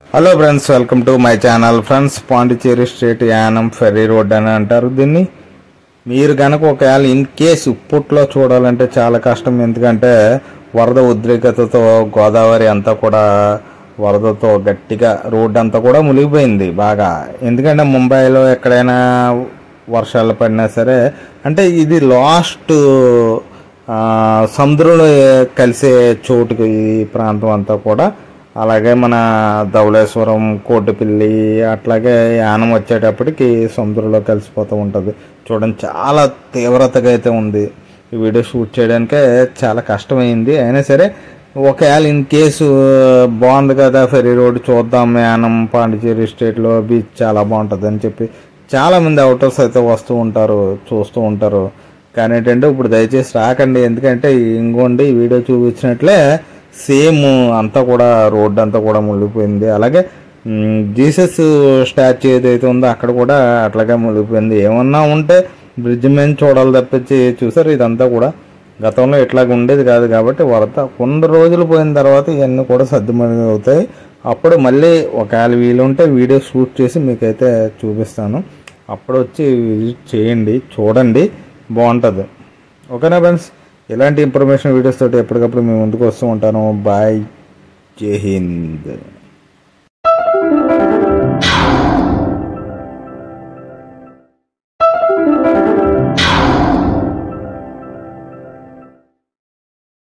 hello friends welcome to my channel friends Pondicherry street Yanam ferry road అని అంటారు దీన్ని మీరు కనుక ఒకవేళ ఇన్ కేస్ ఇప్పట్లో చూడాలంటే చాలా కష్టం ఎందుకంటే వరద ఉద్రిక్తతతో గోదావరి అంతా కూడా వరదతో గట్టిగా రోడ్ అంతా కూడా మునిగిపోయింది బాగా ఎందుకంటే ముంబైలో ఎక్కడైనా వర్షాలు పడినా సరే అంటే ఇది లాస్ట్ ఆ, సముద్రంలో కలిసే చోటుకి ఈ ప్రాంతం అంతా కూడా అలాగే మన ధవళేశ్వరం కోటిపిల్లి అట్లాగే యానం వచ్చేటప్పటికి సముద్రంలో కలిసిపోతూ ఉంటుంది చూడండి చాలా తీవ్రతగా అయితే ఉంది ఈ వీడియో షూట్ చేయడానికే చాలా కష్టమైంది అయినా సరే ఒకవేళ ఇన్ కేసు బాగుంది కదా ఫెరీ రోడ్ చూద్దాం యానం పాండిచేరి స్టేట్లో బీచ్ చాలా బాగుంటుంది అని చెప్పి చాలా మంది అవుటర్స్ అయితే వస్తూ ఉంటారు చూస్తూ ఉంటారు కానీ ఏంటంటే ఇప్పుడు దయచేసి రాకండి ఎందుకంటే ఇంకోండి ఈ వీడియో చూపించినట్లే సేమ్ అంతా కూడా రోడ్డు అంతా కూడా మునిగిపోయింది అలాగే మ్, జీసస్ స్టాచ్యూ ఏదైతే ఉందో అక్కడ కూడా అట్లాగే మునిగిపోయింది ఏమన్నా ఉంటే బ్రిడ్జ్ మీద చూడాలి తప్పించి చూసారు ఇదంతా కూడా గతంలో ఇట్లాగ ఉండేది కాదు కాబట్టి వరద కొన్ని రోజులు పోయిన తర్వాత ఇవన్నీ కూడా సర్దుమణి అవుతాయి అప్పుడు మళ్ళీ ఒకవేళ వీలుంటే వీడియో షూట్ చేసి మీకైతే చూపిస్తాను అప్పుడు వచ్చి విజిట్ చేయండి చూడండి బాగుంటుంది ఓకేనా ఫ్రెండ్స్ ఇలాంటి ఇన్ఫర్మేషన్ వీడియోస్ తోటి ఎప్పటికప్పుడు మేము ముందుకు వస్తూ ఉంటాను బాయ్ జై హింద్